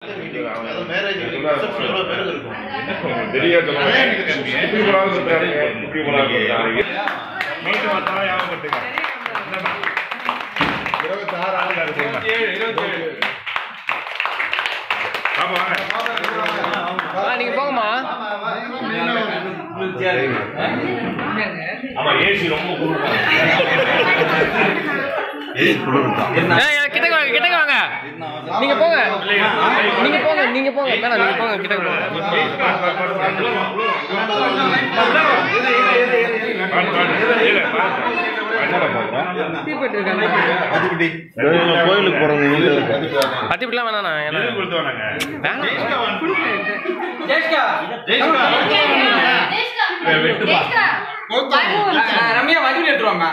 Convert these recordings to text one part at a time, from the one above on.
அது marriage reception எவ்வளவு பேருக்கு இருக்கும்? தெரியா சொல்லுங்க அதான் எனக்கு கம்மி. இப்படி போலாது சொல்றாங்க இப்படி போலாது சொல்றாங்க நோட்டு மாத்தாம ஞாபகப்படுத்துங்க என்னம்மா? இருபத்தி ஆறு ஆளுங்க இருக்குங்க ஆமா ஆ நீங்க போங்கம்மா ஆமா ஏசி ரொம்ப குளிர்தான் ஏய், குளிருதான். ஏய், ஏய், கிட்டக்க வாங்க கிட்டக்க வாங்க நீங்க போங்க நீங்க போங்க நீங்க போங்க மேடம் நீங்க போங்க கிட்டக்க போங்க கோயிலுக்கு போறது நீங்க இருக்கு. பத்திப்பிடலாம் வேணாண்ணா ஏன்னா வேணாம் ஜெயிஷ்கா. ரம்யா வண்டி எடுத்துருவாங்க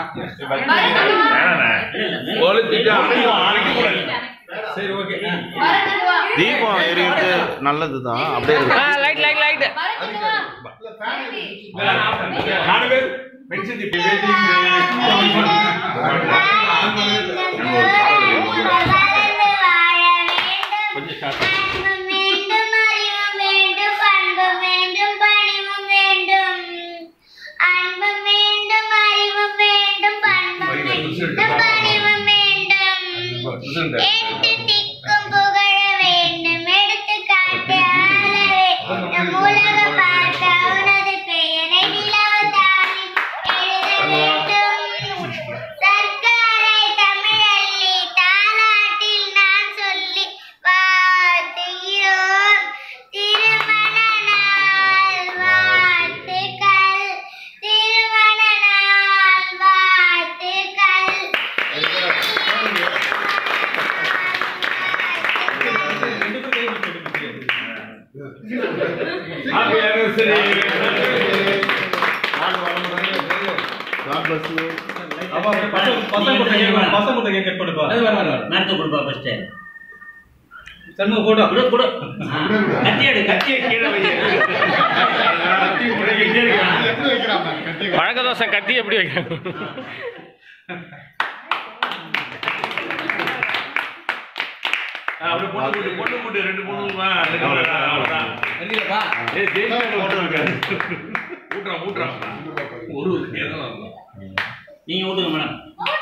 சரி ஓகே தீபம் எரியுறது நல்லதுதான் அப்படியே ஆ இருக்கு லைட் லைட் லைட் வேண்டும் அறிவும் வேண்டும் பண்பும் வேண்டும் பணிவும் வேண்டும் அன்பும் வேண்டும் அறிவும் வேண்டும் பண்பும் வேண்டும் பணிவும் வேண்டும் எட்டு திக்கும் புகழ வேண்டும் எடுத்து காட்டு ஆள வேண்டும் உலக பார்த்த உனது பெயரை நிலவுதானி எழுத வேண்டும் சர்க்காரை தமிழல்லி தாலாட்டில் நான் சொல்லி வாழ்த்துகிறோம் திருமண நாள் வாழ்த்துக்கள் திருமண நாள் வாழ்த்துக்கள் மேரத்தை கொடுப்பா ஃபர்ஸ்ட் சண்முக போட்டோ கொடு கொடு கத்தி எடு கத்தி எடு கீழே வை பழக்க தோசை கத்தி எப்படி வைக்கணும் அப்படியே பொண்ணு கூட்டு பொண்ணு கூட்டு ரெண்டு பொண்ணு அவ்வளவுதான் இல்லப்பா ஏய் ஜெயிச்சு போட்டு இருக்காரு ஊட்டுறான் ஊட்டுறான் ஒரு நீங்க ஊட்டுங்க மேடம்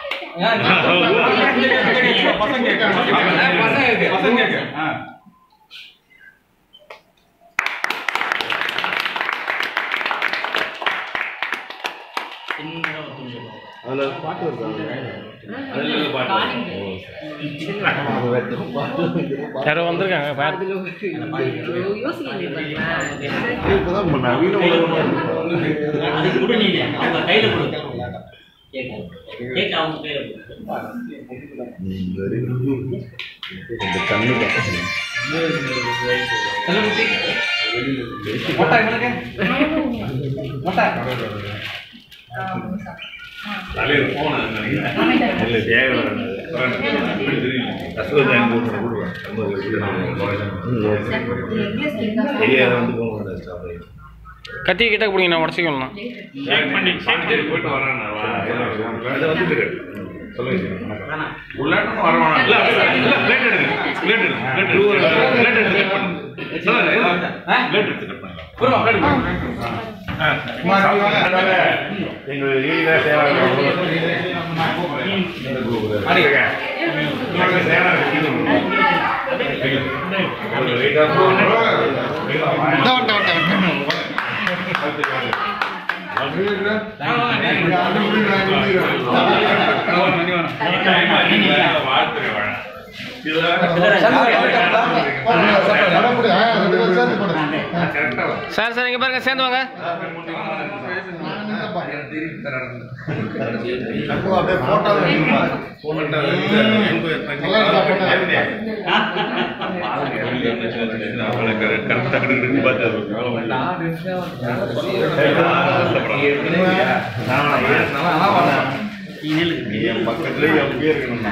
பசங்க இருக்கு பசங்க இருக்கு ஆ சின்னதா ஒரு துணி போடுங்க. அதுல பாட்டு வருது யாரோ வந்திருக்காங்க பாரு இப்பதான் நவீன உலகமா இருக்கு. அதுக்கு கொடு நீங்க அவங்க கையில கொடு கேக்கு கேக்கு அவங்க கையில கொடு ம், very good. இந்த கண்ணு பக்கத்துல. மொட்டா இவனுக்கு மொட்டா தலைவர் போன இல்ல தேவை அசுவதான் கூட்டுறேன் தெரியாத வந்து போக மாட்டாரு சாப்பிட கத்தி கிட்ட பிடிங்க நான் உடச்சிக்கலாம் செக் பண்ணி பாண்டிச்சேரி போயிட்டு வரான் அது வந்து சொல்லுங்க வேணாம் உள்ளாட்டம் வரவானா இல்ல இல்ல பிளேட் எடுங்க பிளேட் எடுங்க பிளேட் எடுங்க பிளேட் எடுத்து கட் பண்ணுங்க பிளேட் எடுத்து கட் பண்ணுங்க புரியுமா பிளேட் எங்க ஈழ சேவா சார் சார் இங்க பாருங்க சேர்ந்து வாங்க அப்படியே photo ல வைக்கணுமா? என் பக்கத்துலயே அப்படியே இருக்கணும்னா.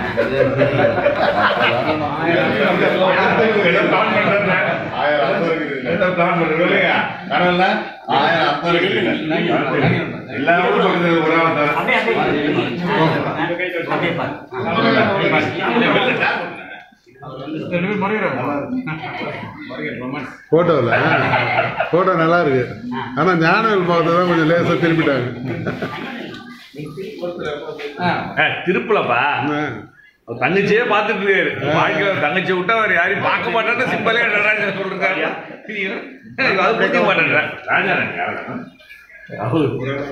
ஆயிரம் அர்த்தம் இருக்குது. கடவுள்ல ஆயிரம் அர்த்தம் இருக்குது. எல்லா ஊரும் பக்கத்துல ஒரு ஆள் தான். அப்படியே அப்படியே அப்படியே பாரு அப்படியே பாரு போட்டோவில் போட்டோ நல்லா இருக்கு ஆனா ஞானவேல் முகத்தை தான் கொஞ்சம் லேசா திருப்பிட்டாங்க திருப்பலப்பா அவர் தங்கச்சியே பார்த்துட்டு இருக்காரு வாழ்க்கையில தங்கச்சி விட்டா அவர் யாரையும் பார்க்க மாட்டான்னு சிம்பிளே நடராஜன் சொல்றாரு அது புரிய மாட்டேன் ராஜாராணி யாரா? அவரு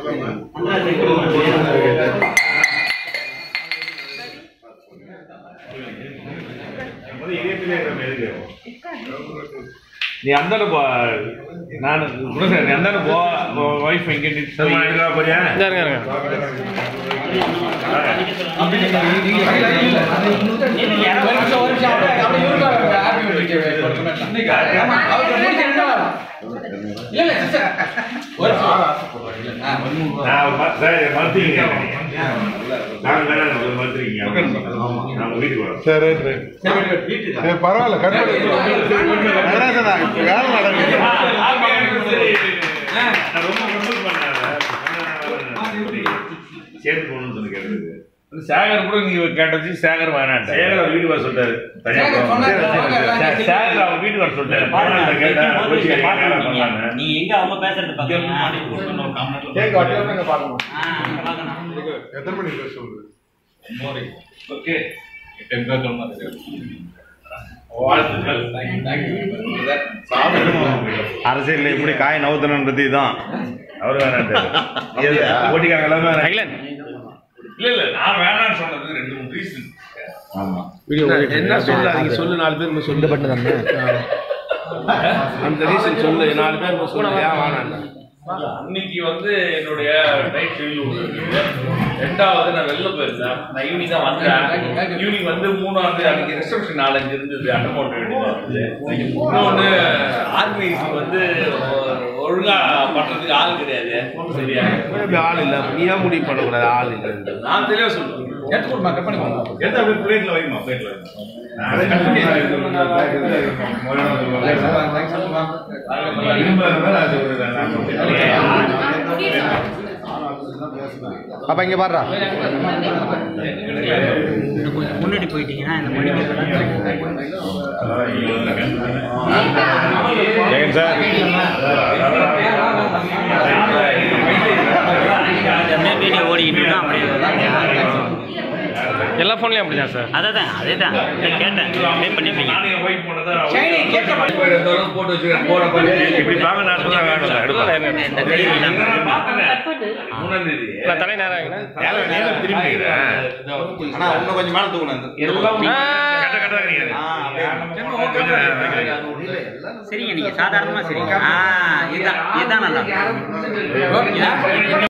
நீ அந்த போ நான் குணசேகர், நீ அந்த போ ஒய்ஃப் எங்க போறியா இந்த இருங்க இருங்க நான் ம- சரி, மறுத்தீங்க நான் வேணாம் சொல்லு, மறுத்தீங்க நான் வீட்டுக்கு வரேன் சரி ரைட் ரைட் சரி பரவாயில்ல கட் பண்ணி நடராஜனா, இப்ப வேலை நடக்குது நான் ரொம்ப கம்பல் பண்ணேன் சேர்த்து போகணும்னு சொல்லி கேட்டது சேகர் கூட நீங்க கேட்டது சேகர் வேணாம் சேகர் அவர் வீட்டுக்கு வர சொல்லிட்டாரு தனியா சேகர் சொன்னாரு. சே- சேகர் அவர் வீட்டுக்கு வர சொல்லிட்டாரு பாருங்க கேட்டேன் கோச்சிக்கு கேட்கலாம் பண்ணலான்னு. நீ எங்க அவங்க பேசுறது பாக்கணும் எத்தனை மணிக்கு பேச சொல்றது ஓகே வாழ்த்துக்கள் அரசியல் எப்படி காய் நவுத்தணுன்றது தான் அவர் வேணான்ட்டாரு ஓட்டிக்காரங்க எல்லாமே வேணாம். அகிலன் இல்ல இல்ல நான் வேணாம்னு சொன்னதுக்கு ரெண்டு மூணு ரீசன் என்ன சொல்லாதீங்க சொல்லு நாலு பேர் சொல்லு பட்டு தானே அந்த ரீசன் சொல்லு நாலு பேர் சொல்லு ஏன் வேணாம் அன்னைக்கு வந்து என்னுடைய நைட் ஷெடியூல் ஒன்று இருக்குது ரெண்டாவது நான் வெளில போயிருந்தேன் நான் ஈவினிங் தான் வந்தேன் ஈவினிங் வந்து மூணாவது அன்னைக்கு ரிசப்ஷன் நாலஞ்சு இருந்தது அட்டன் போட்ட வேண்டியது இருந்தது இன்னொன்று ஆர்மிசி வந்து ஒ- ஒழுங்கா பண்றதுக்கு ஆள் கிடையாது சரியா ஆள் இல்ல நீ ஏன் முடிவு பண்ணக்கூடாது ஆள் இல்ல நான் தெளிவா சொல்றேன் எடுத்து கொடுமா கட் பண்ணி எடுத்து அப்படியே பிளேட்ல வைமா பிளேட்ல வைமா நான் அதை cut பண்ணி இரும்புல இருந்தா நான் சொல்றேன். நான் அப்ப இங்க பாடுறா முன்னாடி போயிட்டீங்கன்னா இந்த மணி ஜெகன் சார் அப்படியே வீடியோ ஓடிக்கிட்டு இருக்கோம் அப்படியே எல்லா ஃபோன்லயும் அப்படிதான் சார் அதான் அதே தான் கேட்டேன் ப்ளே பண்ணிருப்பீங்க நானே white பண்ணதை நான் போய் இந்த அளவுக்கு போட்டு வச்சிருக்கேன். போற பாரு. இப்படி வாங்க நான் சொன்னா வேணும். எடுக்கலாம். நான் பார்த்தேன். மூணாம் தேதி. நான் தலை நேரம் ஆகினேன் நேரம் நேரம் திரும்பி நிக்கிறேன். ஆனா இன்னும் கொஞ்சம் மேல தூக்கணும் எல்லாம் ஆ. கட்ட கட்ட நிக்கிறேன். கொஞ்சம் நேரம் வைக்கிறேன். சரிங்க நீங்க சாதாரணமா சரிங்க ஆ இதுதான் இதுதான் நல்லா இருக்கும்.